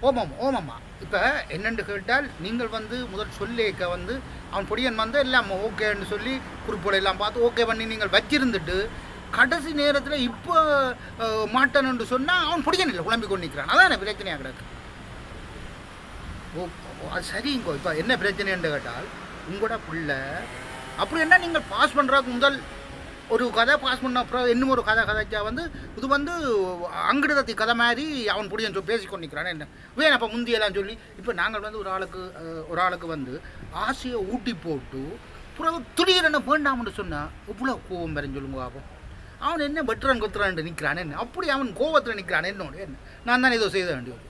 ஓமாம் ஓமாம்மா இப்போ என்னென்று கேட்டால் நீங்கள் வந்து முதல் சொல்லேக்க வந்து அவன் பொடியன் வந்து எல்லாம் ஓகேன்னு சொல்லி குறிப்போட எல்லாம் பார்த்து ஓகே பண்ணி நீங்கள் வச்சிருந்துட்டு கடைசி நேரத்தில் இப்போ மாட்டேன்னு சொன்னால் அவன் பொடியன் இல்லை குழம்பி கொண்டு நிற்கிறான் அதான் பிரச்சனையாக கிடக்கு ஓ ஓ, அது சரிங்கோ இப்போ என்ன பிரச்சனைன்னு கேட்டால் உங்களோட பிள்ளை அப்படி என்ன நீங்கள் பாஸ் பண்ணுறதுக்கு முதல் ஒரு கதை பாஸ் பண்ண அப்புறம் இன்னும் ஒரு கதை கதைச்சா வந்து இது வந்து அங்கிடத்தி கதை மாதிரி அவன் பிடிச்ச சொல்லி பேசி கொண்டிருக்கிறான் என்ன வேணும் அப்போ முந்தியெல்லாம் சொல்லி இப்போ நாங்கள் வந்து ஒரு ஆளுக்கு அஹ், ஒரு ஆளுக்கு வந்து ஆசையை ஊட்டி போட்டு அப்புறம் திடீரென வேண்டாம்னு சொன்னால் இவ்வளோ கோவம் பெறன்னு சொல்லுங்க அப்போ அவன் என்ன வெட்டுறான் கொத்துறான் நிற்கிறான் என்ன அப்படி அவன் கோவத்தில் நிற்கிறான் என்னோட என்ன நான் தான் ஏதோ செய்த வேண்டியது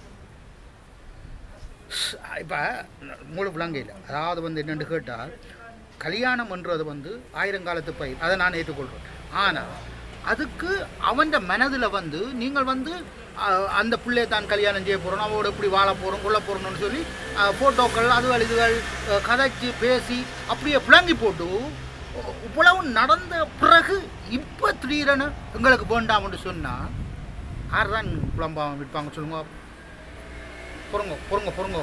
இப்போ மூணு விளங்கையில் அதாவது வந்து என்னென்னு கேட்டால் கல்யாணம் பண்ணுறது வந்து ஆயிரங்காலத்து பயிர் அதை நான் ஏற்றுக்கொள்கிறேன் ஆனால் அதுக்கு அவன் மனதில் வந்து நீங்கள் வந்து அஹ், அந்த பிள்ளையை தான் கல்யாணம் செய்ய போகிறோம் அவரோட எப்படி வாழ போகிறோம் கொள்ள போகிறோம்னு சொல்லி ஃபோட்டோக்கள் அதுகள் இதுகள் அஹ், கதைச்சு பேசி அப்படியே பிளங்கி போட்டு அஹ், இவ்வளவு நடந்த பிறகு இப்போ திடீரென எங்களுக்கு வேண்டாம்னு சொன்னால் யார் தான் புலம்பாவன் விற்பாங்க சொல்லுங்க பொறுங்க பொறுங்க பொறுங்க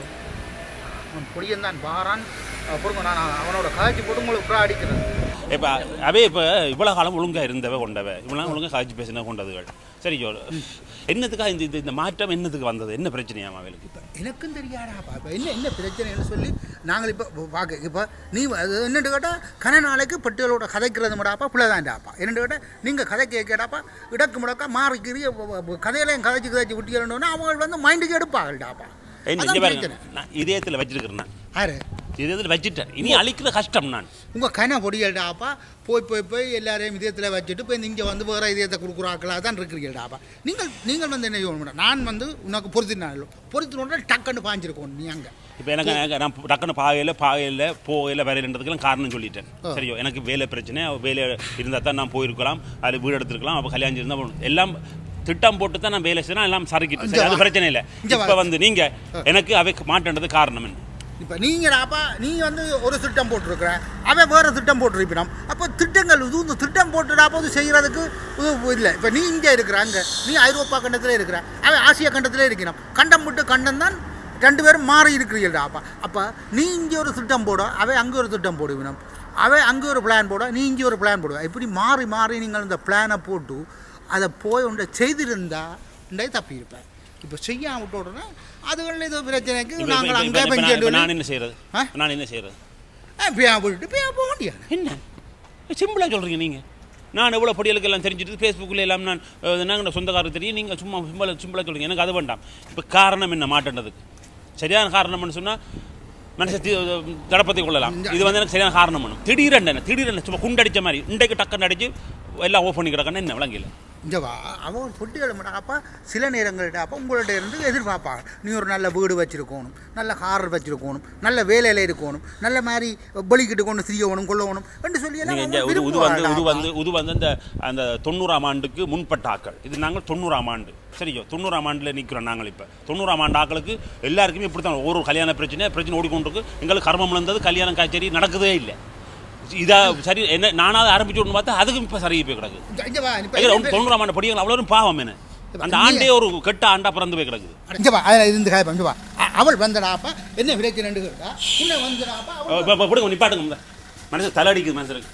அவன் பொடியன் தான் வாரான் அஹ் பொறுங்க நான் அவனோட காய்ச்சி போட்டு உங்களுக்கு அப்புறம் அடிக்கிறேன் இப்போ அவே இப்போ இவ்வளோ காலம் ஒழுங்காக இருந்தவ கொண்டவ இவ்வளோ ஒழுங்காக காய்ச்சி பேசின கொண்டதுகள் சரியோ என்னத்துக்காக இந்த இந்த- இந்த மாற்றம் என்னத்துக்கு வந்தது என்ன பிரச்சனையாமா அவளுக்கு இப்போ எனக்கும் தெரியாடாப்பா இப்போ என்ன என்ன பிரச்சனைன்னு சொல்லி நாங்கள் இப்போ பார்க்க இப்போ நீ அது என்னென்னு கேட்டால் கன நாளைக்கு பட்டியலோட கதைக்கிறது முடாப்பா பிள்ளைதான்டாப்பா என்னென்னு கேட்டால் நீங்கள் கதை கேட்கடாப்பா இடக்கு முடக்கா மாறிக்கிறிய கதையிலையும் கதைச்சு கதைச்சு விட்டியலன்னு அவங்க வந்து மைண்டுக்கு எடுப்பாங்கள்டாப்பா என்ன அதான் இங்கே பாருங்க பிரச்சனை. நான் இதயத்தில் வச்சிருக்கிறேன் நான் யாரு இதயத்தில் வச்சுட்டேன் இனி அழிக்கிற கஷ்டம் நான் உங்கள் கன பொடியல்டாப்பா போய் போய் போய் எல்லாரையும் இதயத்தில் வச்சுட்டு போய் இங்கே வந்து வேறு இதயத்தை கொடுக்குறாக்களாக தான் இருக்கிறீங்கடாப்பா நீங்கள் நீங்கள் வந்து என்ன செய்யணும் நான் வந்து உனக்கு பொருத்தினாலோ பொருத்தினோட டக்குன்னு பாஞ்சிருக்கணும் நீ அங்கே இப்போ எனக்கு எனக்கு நான் டக்குன்னு பாகையில் பாகையில் போகையில் வரையிலன்றதுக்கெல்லாம் காரணம் சொல்லிட்டேன் ஆ. சரியோ எனக்கு வேலை பிரச்சனை வேலை இருந்தால் தான் நான் போயிருக்கலாம் அதில் வீடு எடுத்துருக்கலாம் அப்போ கல்யாணம் இருந்தால் எல்லாம் திட்டம் போட்டு தான் நான் வேலை செய்யணும் எல்லாம் சறுக்கிட்டு சரி, அது வா. பிரச்சனை இல்லை இங்க வா. இப்போ வந்து நீங்கள் எனக்கு அவை மாட்டேன்றது காரணம் என்ன இப்போ நீங்களாப்பா நீ வந்து ஒரு திட்டம் போட்டிருக்கிற அவன் வேறு திட்டம் போட்டிருப்பினான் அப்போ திட்டங்கள் இது இந்த திட்டம் போட்டுடாப்போ இது செய்கிறதுக்கு இது இல்லை இப்போ நீ இங்கே இருக்கிற அங்கே நீ ஐரோப்பா கண்டத்தில் இருக்கிற அவன் ஆசியா கண்டத்தில் இருக்கிறான் கண்டம் விட்டு கண்டம் தான் ரெண்டு பேரும் மாறி இருக்கிறீங்கடா அப்பா அப்போ நீ இங்கே ஒரு திட்டம் போட அவன் அங்கே ஒரு திட்டம் போடுவினம் அவன் அங்கே ஒரு பிளான் போட நீ இங்கே ஒரு பிளான் போடுவ இப்படி மாறி மாறி நீங்கள் இந்த பிளானை போட்டு அதை போய் உண்டை செய்திருந்தா உண்டை தப்பியிருப்பேன் இப்போ செய்யாம விட்ட உடனே அதுகளில் ஏதோ பிரச்சனைக்கு இப்ப- இப்ப- நாங்கள் இப்ப- அங்கே இப்ப நான்- இப்ப நான் பெஞ்சு என்ன செய்யறது ஆ? நான் என்ன செய்யறது பியா போயிட்டு பியா போக முடியாது என்ன சிம்பிளாக சொல்கிறீங்க நீங்கள் நான் எவ்வளோ படியலுக்கு எல்லாம் தெரிஞ்சுட்டு ஃபேஸ்புக்கில் எல்லாம் நான் நாங்கள் சொந்தக்காரருக்கு தெரியும் நீங்கள் சும்மா சிம்பிளாக சிம்பிளாக சொல்கிறீங்க எனக்கு அது வேண்டாம் இப்போ காரணம் என்ன மாட்டேன்றதுக்கு சரியான காரணம்னு சொன்னால் மனசை தடப்பத்தை கொள்ளலாம் இது வந்து எனக்கு சரியான காரணம் பண்ணும் திடீரென்ன என்ன திடீரென்ன சும்மா குண்டடிச்ச மாதிரி இன்றைக்கு டக்குன்னு அடிச்சு எல்லாம் ஓப்பன் பண்ணி கிடக்கன்னு என்ன விளங்கல இங்கே வா அவன் பொட்டிகளை மாட்டாப்பா சில நேரங்கள்டாப்பா உங்கள்ட்ட இருந்து எதிர்பார்ப்பாங்க நீ ஒரு நல்ல வீடு வச்சிருக்கணும் நல்ல கார் வச்சிருக்கணும் நல்ல வேலையில் இருக்கணும் நல்ல மாதிரி பலிக்கிட்டு கொண்டு திரியணும் கொள்ளணும் என்று சொல்லி எல்லாம் நீங்கள் அவங்க இது இது வந்து இது விரும்புவாங்கடாப்பா. வந்து இது வந்து அந்த அந்த தொண்ணூறாம் ஆண்டுக்கு முன்பட்ட ஆக்கள் இது நாங்கள் தொண்ணூறாம் ஆண்டு சரியோ தொண்ணூறாம் ஆண்டில் நிற்கிறோம் நாங்கள் இப்போ தொண்ணூறாம் ஆண்டு ஆக்களுக்கு எல்லாருக்குமே இப்படி தான் ஒரு கல்யாண பிரச்சனை பிரச்சனை ஓடிக்கொண்டிருக்கு எங்களுக்கு கர்மம் இழந்தது கல்யாணம் காய்ச்சறி நடக்குதே இல்லை இதா சரி என்ன நானாவது ஆரம்பிச்சு ஒன்று பார்த்தா அதுக்கும் இப்போ சரி போய் கிடக்கு இங்க- இங்க வா இப்ப ஐயா, ஒரு தொண்ணூறாம் ஆண்டு படிகள் அவ்வளோ பாவம் என்ன அந்த ஆண்டே ஒரு கெட்ட ஆண்டா பிறந்து போய் கிடக்குது இங்கே வா அதில் இருந்து காய்ப்பா இங்கே வா அ- அவள் வந்தடாப்பா என்ன பிரச்சனைன்னு கேட்டா உன்னை வந்தடாப்பா அவள் இப்போ இப்போ கொடுங்க நிப்பாட்டுங்க முதல்ல. மனசு தலையடிக்குது மனசுக்கு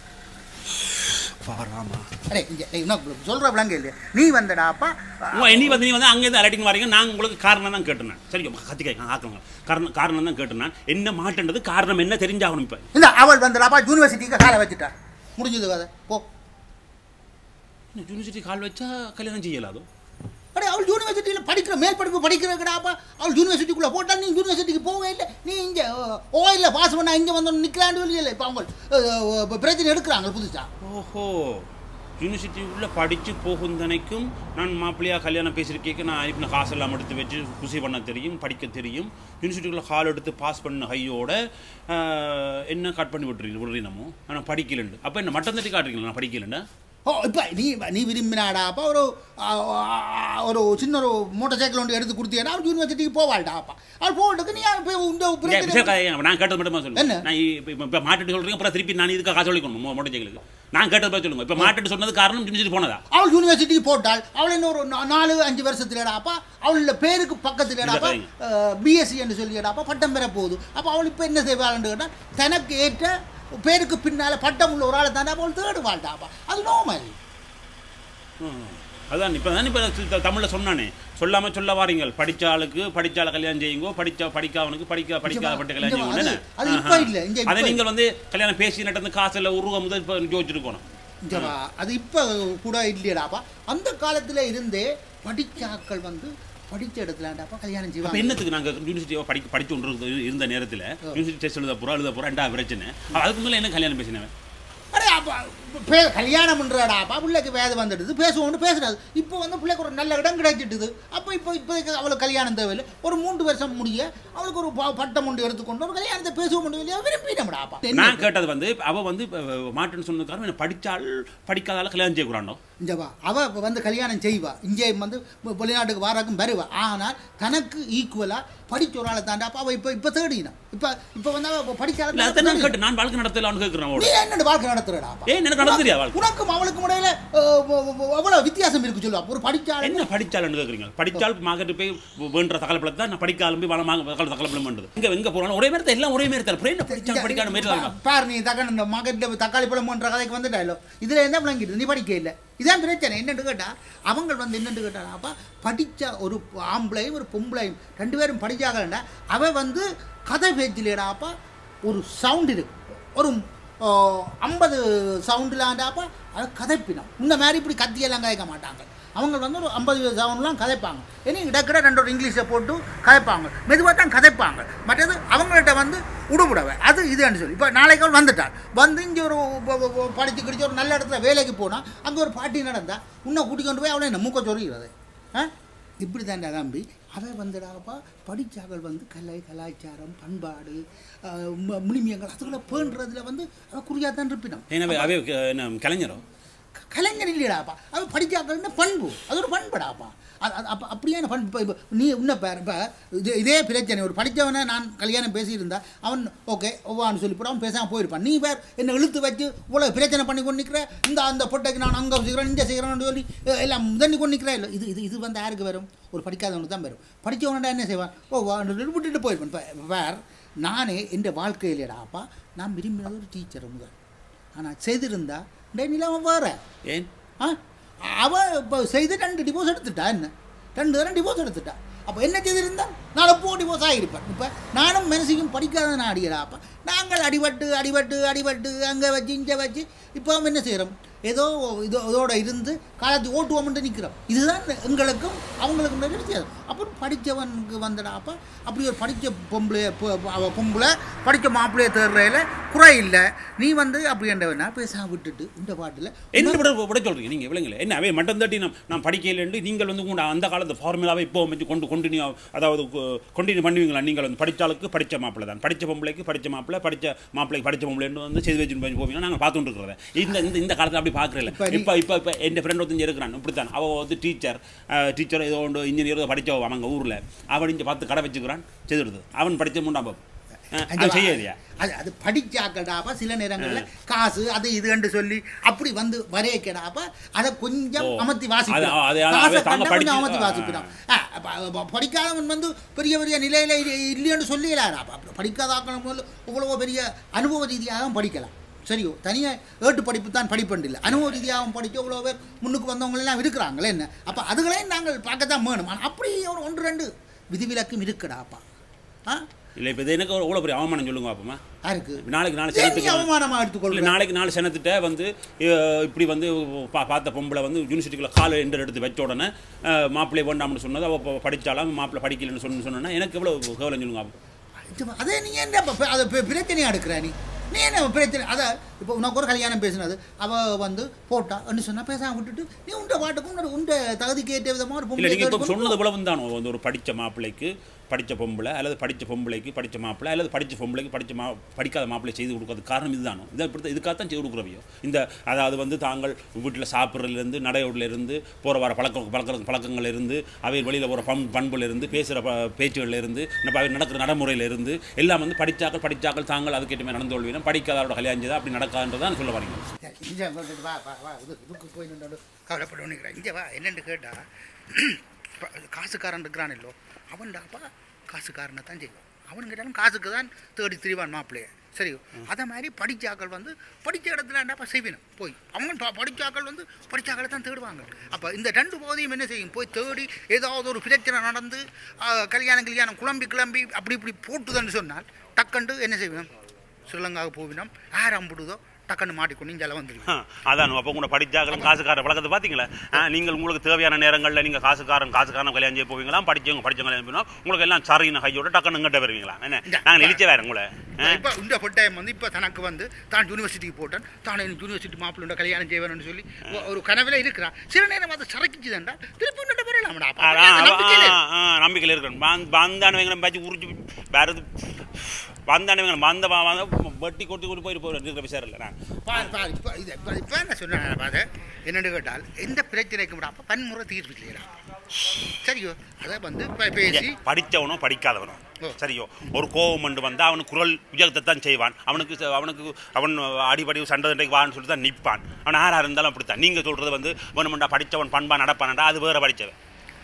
பாராமா அடே இங்கே என்ன சொல்கிற விளங்க இல்லையா நீ வந்தடாப்பா உங்க நீ வந்து நீ வந்து அங்கேருந்து அலட்டிங்க வரீங்க நான் உங்களுக்கு காரணம் தான் கேட்டேன் சரி கத்தி கேட்க ஆக்கங்க காரணம் காரணம் தான் கேட்டேன் நான். என்ன மாட்டேன்றது காரணம் என்ன தெரிஞ்சாகணும் இப்போ இந்த அவள் வந்தடாப்பா யூனிவர்சிட்டிக்கு காலை வச்சுட்டா முடிஞ்சது கதை போ யூனிவர்சிட்டி கால் வச்சா கல்யாணம் செய்யலாதோ அடே அவள் யூனிவர்சிட்டியில் படிக்கிற மேல் படிப்பு படிக்கிறக்கடாப்பா அவள் யூனிவர்சிட்டிக்குள்ளே போட்டால் நீ யூனிவர்சிட்டிக்கு போகவே இல்லை நீ இங்கே ஓயில் பாஸ் பண்ணா இங்கே வந்து நிற்கலான்னு இல்லை இப்போ அவங்க அஹ், அஹ், பிரச்சனை எடுக்கிறாங்க புதுசா ஓஹோ யூனிவர்சிட்டி உள்ள படித்து போகும் தனைக்கும் நான் மாப்பிள்ளையா கல்யாணம் பேசியிருக்கேன் நான் அனுப்பின காசெல்லாம் எடுத்து வச்சு குசி பண்ண தெரியும் படிக்க தெரியும் யூனிவர்சிட்டிக்குள்ள கால் எடுத்து பாஸ் பண்ண கையோட ஆஹ், என்ன கட் பண்ணி விட்டுறீங்க விடுறீனமோ ஆனால் படிக்கலண்டு அப்போ என்ன மட்டம் தட்டி காட்டுறீங்களா நான் படிக்கலண்டா ஓ இப்போ நீ நீ விரும்பினாடாப்பா ஒரு அஹ், அஹ், ஒரு சின்ன ஒரு மோட்டார் சைக்கிள் ஒன்று எடுத்து கொடுத்தீங்கன்னா அவள் யூனிவர்சிட்டிக்கு போவாள்டாப்பா அவள் போகிறதுக்கு நீ இப்போ இந்த ஏன் பிரச்சனை விஷயம் கதை ஏன்? நான் கேட்டது மட்டுமா என்ன? சொல்லுங்க நான் இப்போ இப்போ மாட்டிட்டு சொல்றீங்க அப்புறம் திருப்பி நான் இதுக்காக காசு சொல்லிக்கணும் மோட்டர் சைக்கிளுக்கு நான் கேட்டது போய் சொல்லுங்க இப்போ மாட்டுட்டு சொன்னது காரணம் யூனிவர்சிட்டி போனதா அவள் யூனிவர்சிட்டிக்கு போட்டாள் அவள் இன்னும் ஒரு நா- நாலு அஞ்சு வருஷத்துலடாப்பா அவளோட பேருக்கு பக்கத்துலடாப்பா பிஎஸ்சி என்று சொல்லிடாப்பா பட்டம் பெற போகுது அப்போ அவள் இப்போ என்ன செய்வாள்னு கேட்டால் தனக்கு ஏற்ற பேருக்கு பின்னால பட்டம் உள்ள ஒரு ஆளை தானே அவள் தேடுவாள்டாப்பா அது நார்மல் ம். அதான் இப்போ தான் இப்போ தமிழில் சொன்னானே சொல்லாம சொல்ல வாரீங்கள் படிச்ச ஆளுக்கு படிச்ச ஆளை கல்யாணம் செய்யுங்கோ படிச்ச படிக்காதவனுக்கு படிக்க படிக்காத பட்டு கல்யாணம் இங்க செய்யுங்க அது- அது இப்ப இல்ல, இங்க அதை இப்ப நீங்கள் வந்து கல்யாணம் பேசி நடந்து காசு இல்லை உருவ முதல் இப்போ யோசிச்சிருக்கணும் இங்கவா அது இப்போ கூட இல்லையடாப்பா அந்த காலத்தில் இருந்தே படிச்சாக்கள் வந்து படிச்ச இடத்துலடாப்பா கல்யாணம் அப்போ செய்வாங்க என்னத்துக்கு நாங்கள் யூனிவர்சிட்டியை படிக்க படிச்சு கொண்டு இருந்த- இருந்த நேரத்தில் யூனிவர்சிட்டி டெஸ்ட் எழுத போகிறோம் எழுத போகிறோம் ரெண்டா பிரச்சனை அப்ப அதுக்கு மேலே என்ன கல்யாணம் பேசினவன் அடே அப்பா பே கல்யாணம் பண்ணுறாடாப்பா பிள்ளைக்கு வேது வந்துடுது பேசுவோம்னு பேசுறாது இப்போ வந்து பிள்ளைக்கு ஒரு நல்ல இடம் கிடைச்சிட்டுது அப்போ இப்போ இப்போதைக்கு அவளுக்கு கல்யாணம் தேவையில்லை ஒரு மூன்று வருஷம் முடிய அவளுக்கு ஒரு ப- பட்டம் ஒன்று எடுத்துக்கொண்டு ஒரு கல்யாணத்தை பேசுவோம் இல்லையா விரும்பினோம்டாப்பா நான் கேட்டது வந்து அவ வந்து இப்ப மாட்டுன்னு சொன்னதுக்காக என்ன படிச்சால் படிக்காதால கல்யாணம் செய்யக்கூடாண்டோ இஞ்சவா அவ இப்ப வந்து கல்யாணம் செய்வா இங்கே வந்து வெ- வெளிநாட்டுக்கு வாராக்கும் வருவா ஆனால் தனக்கு ஈக்குவலா படிச்ச ஒரு ஆளை தாண்டாப்பா அவ இப்போ இப்போ தேடினா இப்போ இப்போ வந்து அவ இல்ல படிச்சாலும் அதை நான் கேட்டு நான் வாழ்க்கை நடத்தலாம்னு கேட்குறேன் நீ அவளோட என்னோட வாழ்க்கை நடத்துறடாப்பா ஏன் எனக்கு நடத்துறியா வாழ்க்கை உனக்கும் அவளுக்கும் இடையில அஹ், வ- வ- எவ்வளவு வித்தியாசம் இருக்கு சொல்லுவா ஒரு படிச்சாலும் என்ன படிச்சாலும் கேட்குறீங்க படிச்சால் மார்க்கெட்டு போய் வேண்ட தகவல் தான் நான் படிக்காலும் போய் வள தகவல் தகவல் பண்ணுறது இங்க எங்க போனாலும் ஒரே மாதிரி தான் எல்லாம் ஒரே மாதிரி தான் அப்புறம் என்ன படிச்சாலும் படிக்காத மாதிரி தான் பார் நீ தகன் இந்த மகன்ல தக்காளி பழம் போன்ற கதைக்கு வந்துட்டாலோ இதுல என்ன விளங்கிட்டு நீ படிக்க இல்லை இதான் பிரச்சனை என்னன்னு கேட்டா அவங்க வந்து என்னன்னு கேட்டாப்பா படிச்ச ஒரு ஆம்பளையும் ஒரு பொம்பளையும் ரெண்டு பேரும் படிச்சாங்கன்னா அவ வந்து கதை பேச்சிலேடாப்பா ஒரு சவுண்ட் இருக்கு ஒரு ஐம்பது சவுண்டிலாண்டாப்பா அவ கதைப்பினம் இந்த மாதிரி இப்படி கத்தியெல்லாம் கதைக்க மாட்டாங்க அவங்க வந்து ஒரு ஐம்பது சவுண்ட்லாம் கதைப்பாங்க இனி இடக்கிட ரெண்டு ஒரு இங்கிலீஷை போட்டு கதைப்பாங்க மெதுவாக தான் கதைப்பாங்க மற்றது அவங்கள்ட்ட வந்து உடுபுடவை அது இதுன்னு சொல்லி இப்போ நாளைக்கு அவள் வந்துட்டாள் வந்து இங்கே ஒரு ப- ப- ப- படிச்சு கிடிச்சு ஒரு நல்ல இடத்துல வேலைக்கு போனால் அங்கே ஒரு பாட்டி நடந்தா உன்னை கூட்டி கொண்டு போய் அவளை என்ன மூக்க சொருகிறது ஆ இப்படி தாண்டா தம்பி அவன் வந்துடாப்பா படித்தாக்கள் வந்து கலை கலாச்சாரம் பண்பாடு ஆஹ், மு- முனிமியங்கள் அதுகளை பேணுறதுல வந்து அவள் குறியாக தான் இருப்பினம் ஏன்னா அவே என்ன கலைஞரோ க- கலைஞர் இல்லைடாப்பா அவன் படித்தாக்கள்னா பண்பு அது ஒரு பண்புடாப்பா அது அது அப்போ அப்படியான பண்பு இப்போ இப்போ நீ இன்னும் பேர் இப்போ இது இதே பிரச்சனை ஒரு படித்தவனை நான் கல்யாணம் பேசியிருந்தா அவன் ஓகே ஒவ்வான்னு சொல்லி போட்டு அவன் பேசாமல் போயிருப்பான் நீ வேறு என்னை இழுத்து வச்சு இவ்வளோ பிரச்சனை பண்ணி கொண்டு நிற்கிற இந்த அந்த பொட்டைக்கு நான் அங்கே செய்கிறேன் இங்கே செய்கிறேன்னு சொல்லி அஹ், எல்லாம் முதன்னி கொண்டு நிற்கிறேன் இல்லை இது இது இது வந்து யாருக்கு வரும் ஒரு படிக்காதவனுக்கு தான் வரும் படித்தவனடா என்ன செய்வான் ஓ வான்னு சொல்லி விட்டுட்டு போயிருப்பான் இப்போ வேறு நானே என் வாழ்க்கையிலடாப்பா நான் விரும்பினது ஒரு டீச்சர் முதல் ஆனால் செய்திருந்தா டே நிலம் வேற ஏன் ஆ அவன் இப்போ செய்து ரெண்டு டிவோர்ஸ் எடுத்துட்டா என்ன ரெண்டு தரம் டிவோர்ஸ் எடுத்துட்டா அப்போ என்ன செய்திருந்தா நான் எப்போ டிவோர்ஸ் ஆகியிருப்பேன் இப்போ நானும் மனசுக்கும் படிக்காத நான் அடிக்கிறா அப்போ நாங்கள் அடிபட்டு அடிபட்டு அடிபட்டு அங்கே வச்சு இங்கே வச்சு இப்போ என்ன செய்கிறோம் ஏதோ இதோ இதோட இருந்து காலத்தை ஓட்டுவோம்னு நிற்கிறோம் இதுதான் எங்களுக்கும் அவங்களுக்கும் உள்ள வித்தியாசம் அப்புறம் படித்தவனுக்கு வந்தடாப்பா அப்படி ஒரு படித்த பொம்பளை பொ- அவ பொம்பளை படித்த மாப்பிள்ளையை தேடுறதுல குறை இல்லை நீ வந்து அப்படி என்றவனா பேசாம விட்டுட்டு இந்த பாட்டில் என்ன விட விட சொல்றீங்க நீங்க விளங்கல என்ன அவே மட்டம் தட்டி நான் நான் படிக்கலன்னு நீங்கள் வந்து உங்க அந்த காலத்து ஃபார்முலாவை இப்போ வச்சு கொண்டு கண்டினியூ அதாவது கண்டினியூ பண்ணுவீங்களா நீங்கள் வந்து படிச்சாளுக்கு படிச்ச மாப்பிள்ளை தான் படிச்ச பொம்பளைக்கு படிச்ச மாப்பிள்ளை படிச்ச மாப்பிள்ளைக்கு படிச்ச பொம்பளைன்னு வந்து செய்து வச்சு போவீங்கன்னா நாங்கள் பார்த்துட்டு இருக்கிறோம் இந்த இந்த இந்த காலத்தில் அப்படி பார்க்குறல இப்ப நீ- இப்போ இப்போ இப்போ என் ஃப்ரெண்ட் ஒருத்தங்க இருக்கிறான் இப்படித்தான் அவள் வந்து டீச்சர் டீச்சர் ஏதோ ஒன்று இன்ஜினியர் படித்தவ அவங்க ஊரில் அவன் இங்கே பார்த்து கடை வச்சுக்கிறான் செய்துடுது அவன் படித்த மூண்டாம் பாப்பு அவன் செய்யலையா அது அது படிச்சாக்கடாப்பா சில நேரங்களில் காசு அது இதுன்னு சொல்லி அப்படி வந்து வரையக்கடாப்பா அதை கொஞ்சம் ஓ. அமர்த்தி அது- வாசிக்கிறான் அது- அது காசை தாங்க கண்டா கொஞ்சம் படிச்சு- அமர்த்தி ஆ. வாசிக்கிறான் ஆ, அப்ப, அப்ப, படிக்காதவன் வந்து பெரிய பெரிய நிலையில இ- இல்லைன்னு சொல்லிடலாப்பா படிக்காதாக்கள் முதல்ல இவ்வளவோ பெரிய அனுபவ ரீதியாகவும் படிக்கலாம் சரியோ தனியாக ஏட்டு படிப்பு தான் படிப்பண்டு இல்லை அனுபவ ரீதியாகவும் படிக்க இவ்வளோ பேர் முன்னுக்கு வந்தவங்க எல்லாம் இருக்கிறாங்களே என்ன அப்போ அதுகளையும் நாங்கள் பார்க்கத்தான் வேணும் ஆனால் அப்படி ஒரு ஒன்று ரெண்டு விதிவிலக்கும் இருக்குடாப்பா ஆ இல்லை இப்போ இது எனக்கு எவ்வளோ பெரிய அவமானம் சொல்லுங்க அப்பமா யாருக்கு நாளைக்கு நாலு ஏன் நீ சனத்துக்கு அவமானமா இல்லை எடுத்துக்கொள்ள நாளைக்கு நாலு சனத்திட்ட வந்து அஹ், இப்படி வந்து பா பார்த்த பொம்பளை வந்து யூனிவர்சிட்டிக்குள்ள காலை எண்டர் எடுத்து வச்ச உடனே அஹ், மாப்பிள்ளை வேண்டாம்னு சொன்னது அவள் படித்தாலும் மாப்பிள்ளை படிக்கலைன்னு சொன்னு சொன்னா எனக்கு எவ்வளோ கேவலம் சொல்லுங்க அப்போ அதே நீ என்ன இப்ப அதை பெ- பிரச்சனையா எடுக்கிற நீ நீ என்ன பிரச்சனை அதை இப்போ உனக்கு ஒரு கல்யாணம் பேசினது அவ வந்து போட்டா அப்படின்னு சொன்னா பேசாம விட்டுட்டு நீ உண்ட பாட்டுக்கும் உன்னோட உண்ட தகுதிக்கு ஏற்ற விதமா ஒரு இல்லை பொம்பளை நீங்கள் இப்போ தேடிக்கொண்டு சொன்னது இவ்வளவு தானோ வந்து ஒரு படித்த மாப்பிள்ளைக்கு படித்த பொம்பளை அல்லது படித்த பொம்பளைக்கு படித்த மாப்பிள்ளை அல்லது படித்த பொம்பளைக்கு படித்த மா படிக்காத மாப்பிள்ளை செய்து கொடுக்கறது காரணம் இதுதானோ இதை இப்படி இதுக்காகத்தான் செய்து கொடுக்குறவையோ இந்த அதாவது வந்து தாங்கள் வீட்டில் சாப்பிட்றதுலேருந்து நடையோடிலிருந்து போகிற வர பழக்க பழக்க பழக்கங்கள் இருந்து அவை வெளியில் போகிற பண் பண்புல இருந்து பேசுகிற ப பேச்சுகளில் இருந்து நம்ம அவை நடக்கிற நடைமுறையில் இருந்து எல்லாம் வந்து படித்தாக்கள் படித்தாக்கள் தாங்கள் அதுக்கேற்ற மாதிரி நடந்து கொள்வீங்க படிக்காதவரோட கல்யாணம் செய்தால் அப்படி நடக்காதுன்றதான் சொல்ல வரீங்க இங்கே வந்து வா வா வா இது இதுக்கு போய் நின்று கவலைப்பட நினைக்கிறேன் இங்கே வா என்னென்னு கேட்டா இப்ப காசுக்காரன் இருக்கிறான் இல்லோ அவன்டாப்பா காசுக்காரனை தான் செய்வான் அவன் கேட்டாலும் காசுக்கு தான் தேடி திரிவான் மாப்பிள்ளைய சரியோ அதே மாதிரி படிச்சாக்கள் வந்து படித்த இடத்துல என்னப்பா செய்வினும் போய் அவன் ப- படிச்சாக்கள் வந்து படிச்சாக்களை தான் தேடுவாங்க அப்போ இந்த ரெண்டு போதையும் என்ன செய்யும் போய் தேடி ஏதாவது ஒரு பிரச்சனை நடந்து ஆ, கல்யாணம் கல்யாணம் குழம்பி கிளம்பி அப்படி இப்படி போட்டுதுன்னு சொன்னால் டக்கண்டு என்ன செய்வோம் ஸ்ரீலங்காவுக்கு போவினோம் யார் அம்பிடுதோ டக்குன்னு மாட்டிக்கொண்டு இங்கே வந்துடுவோம் ஆ, அதான் அப்போ உங்களை படித்தாக்களும் காசுக்கார பழக்கத்தை பார்த்தீங்களா ஆ, நீங்கள் உங்களுக்கு தேவையான நேரங்களில் நீங்கள் காசுக்காரன் காசுக்காரன் கல்யாணம் செய்ய போவீங்களா படிச்சவங்க படிச்சவங்க கல்யாணம் பண்ணுவோம் உங்களுக்கு எல்லாம் சரின கையோட டக்குன்னு இங்கிட்ட வருவீங்களா என்ன இந்த- நாங்கள் இழிச்ச வேற உங்களை ஆ? இப்போ இந்த பொட்டாயம் வந்து இப்போ தனக்கு வந்து தான் யூனிவர்சிட்டிக்கு போட்டேன் தான் எனக்கு யூனிவர்சிட்டி மாப்பிள்ளை கல்யாணம் செய்வேன்னு சொல்லி ஒ- ஒரு கனவில் இருக்கிறான் சில நேரம் அதை சரக்கிச்சுதான்டா திருப்பி உன்னிட்ட வரலாம்டா அப்ப அதான், அந்த நம்பிக்கையில இரு. ஆ, ஆ, நம்பிக்கையில் இருக்கணும் வந்தானவங்களை பேச்சு உறிஞ்சு வேறு வந்தானவங்களை வந்த வந்த வட்டி கொட்டி கொண்டு போயிட்டு போய் இருக்கிற விஷயம் இல்லை நான் பாரு பாரு இப்போ இது இப்போ இப்போ என்ன சொன்னேன் பாரு என்னென்னு கேட்டால் எந்த பிரச்சனைக்கும் அப்போ பன்முறை தீர்வு இல்லையா சரியோ அதை வந்து இப்போ பேசி படித்தவனோ படிக்காதவனோ ஓ. சரியோ ஒரு கோபம் கொண்டு வந்தால் அவனுக்கு குரல் உயர்த்தை தான் செய்வான் அவனுக்கு ச- அவனுக்கு அவன் அடிப்படி சண்டை சண்டைக்கு வான்னு சொல்லி தான் நிற்பான் அவன் யாராக இருந்தாலும் அப்படித்தான் நீங்கள் சொல்கிறது வந்து வேணுமெண்டா படித்தவன் பண்பா நடப்பானடா அது வேற படித்தவன்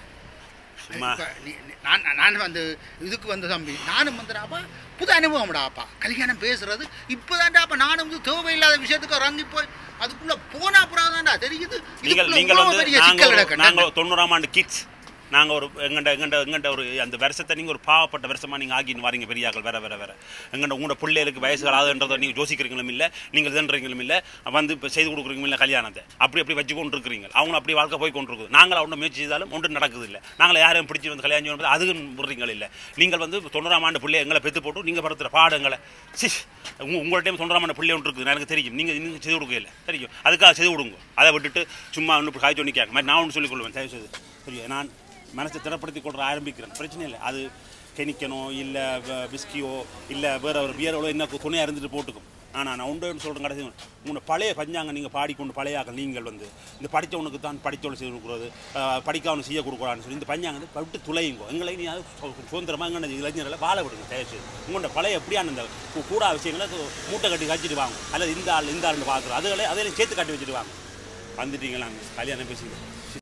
சும்மா இப்ப நீ- நீ- நான் நான் வந்து இதுக்கு வந்து தம்பி நானும் வந்துடாப்பா புது அனுபவம்டாப்பா கல்யாணம் பேசுறது இப்போதான்டாப்பா நானும் வந்து தேவையில்லாத விஷயத்துக்கு இறங்கி போய் அதுக்குள்ள போனா அப்புறம் தான்டா தெரியுது நீங்கள் இதுக்குள்ள நீங்கள் இவ்வளவு வந்து பெரிய நாங்கள் சிக்கல் ஒரு- கிடக்கு. நாங்கள் தொண்ணூறாம் ஆண்டு கிட்ஸ் நாங்கள் ஒரு எங்கண்ட எங்கண்ட எங்கண்ட ஒரு அந்த வருஷத்தை நீங்கள் ஒரு பாவப்பட்ட வருஷமாக நீங்கள் ஆகின்னு வரீங்க பெரியாக்கள் வேற வேற வேற எங்கண்ட உங்களோட பிள்ளைகளுக்கு வயசுகள் ஆகுன்றதை நீங்கள் யோசிக்கிறீங்களும் இல்லை நீங்கள் இதுன்றீங்களும் இல்லை வந்து இப்போ செய்து கொடுக்குறீங்களும் இல்லை கல்யாணத்தை அப்படி அப்படி வச்சு கொண்டு இருக்கிறீங்க அவங்க அப்படி வாழ்க்கை போய் கொண்டு இருக்குது நாங்கள் ஒன்றும் முயற்சி செய்தாலும் ஒன்றும் நடக்குது இல்லை நாங்கள் யாரையும் பிடிச்சி வந்து கல்யாணம் செய்யணும் அதுவும் விடுறீங்க இல்லை நீங்கள் வந்து தொண்ணூறாம் ஆண்டு பிள்ளை எங்களை பெற்று போட்டு நீங்கள் படுத்துகிற பாடுங்களை சிஷ் உங்க உங்களோட டைம் தொண்ணூறாம் ஆண்டு பிள்ளை ஒன்று இருக்குது எனக்கு தெரியும் நீங்கள் நீங்கள் செய்து கொடுக்கல தெரியும் அதுக்காக செய்து கொடுங்க அதை விட்டுட்டு சும்மா ஒன்று இப்படி காய்ச்சி ஒன்று கேட்க மாதிரி நான் ஒன்று சொல்லிக் கொள்வேன் தயவு செய்து சரியா நான் மனசை திடப்படுத்தி கொள்ள ஆரம்பிக்கிறேன் பிரச்சனை இல்லை அது கெனிக்கனோ இல்லை விஸ்கியோ இல்லை வேற ஒரு பியரோட என்ன துணையாக இருந்துட்டு போட்டுக்கும் ஆனால் நான் உண்டு சொல்கிறேன் கடைசி உங்களை பழைய பஞ்சாங்க நீங்கள் பாடிக்கொண்டு பழையாக்கள் நீங்கள் வந்து இந்த படித்தவனுக்கு தான் படித்தவனை செய்து கொடுக்குறது அஹ், படிக்காதவனு செய்ய கொடுக்குறான்னு சொல்லி இந்த பஞ்சாங்கத்தை விட்டு துளையுங்கோ எங்களை நீ அது சு- சுதந்திரமாக எங்கள் இளைஞர்களை வாழ விடுங்க தயவுசெய்து உங்களோட பழைய எப்படியான இந்த கூ- கூடா விஷயங்களை கு- மூட்டை கட்டி வச்சுட்டு வாங்க அல்லது இந்த ஆள் இந்த ஆள்னு பார்க்குறோம் அதுகளை அதையும் சேர்த்து கட்டி வச்சுட்டு வாங்க வந்துட்டீங்களா கல்யாணம் பேசிங்க